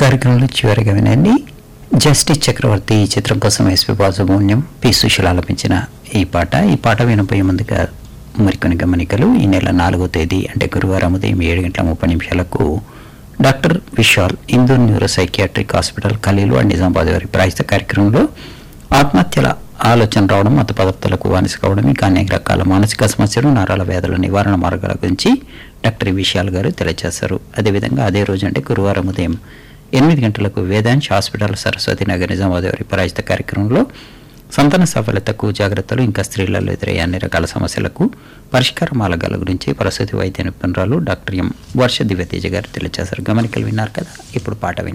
కార్యక్రమంలో చివరిగా వినండి జస్టిస్ చక్రవర్తి ఈ చిత్రం కోసం ఎస్పి బాసుమూల్యం పి సుశీల ఆలపించిన ఈ పాట ఈ పాట వినపోయే ముందుగా మరికొన్ని గమనికలు ఈ నెల నాలుగో తేదీ అంటే గురువారం ఉదయం ఏడు గంటల ముప్పై నిమిషాలకు doctor Vishal Hindu neuro psychiatric hospital ఖలీలు అండ్ నిజామాబాద్ వారి ప్రాయస్త కార్యక్రమంలో ఆత్మహత్యల ఆలోచన రావడం మత పదార్థాలకు బానిస కావడం ఇంకా అనేక రకాల మానసిక సమస్యలు నరాల వ్యాధుల నివారణ మార్గాల గురించి డాక్టర్ విశాల్ గారు తెలియజేశారు అదేవిధంగా అదే రోజు అంటే గురువారం ఉదయం ఎనిమిది గంటలకు వేదాంశ్ హాస్పిటల్ సరస్వతి నగర్ నిజామాబాద్ వారి పరాజిత కార్యక్రమంలో సంతాన సఫలతకు జాగ్రత్తలు ఇంకా స్త్రీలలో ఎదురయ్యే అన్ని రకాల సమస్యలకు పరిష్కార మార్గాల గురించి ప్రసూతి వైద్య నిపుణురాలు డాక్టర్ ఎం వర్ష దివ్యతేజ గారు తెలియజేశారు గమనికలు విన్నారు కదా ఇప్పుడు పాట వినండి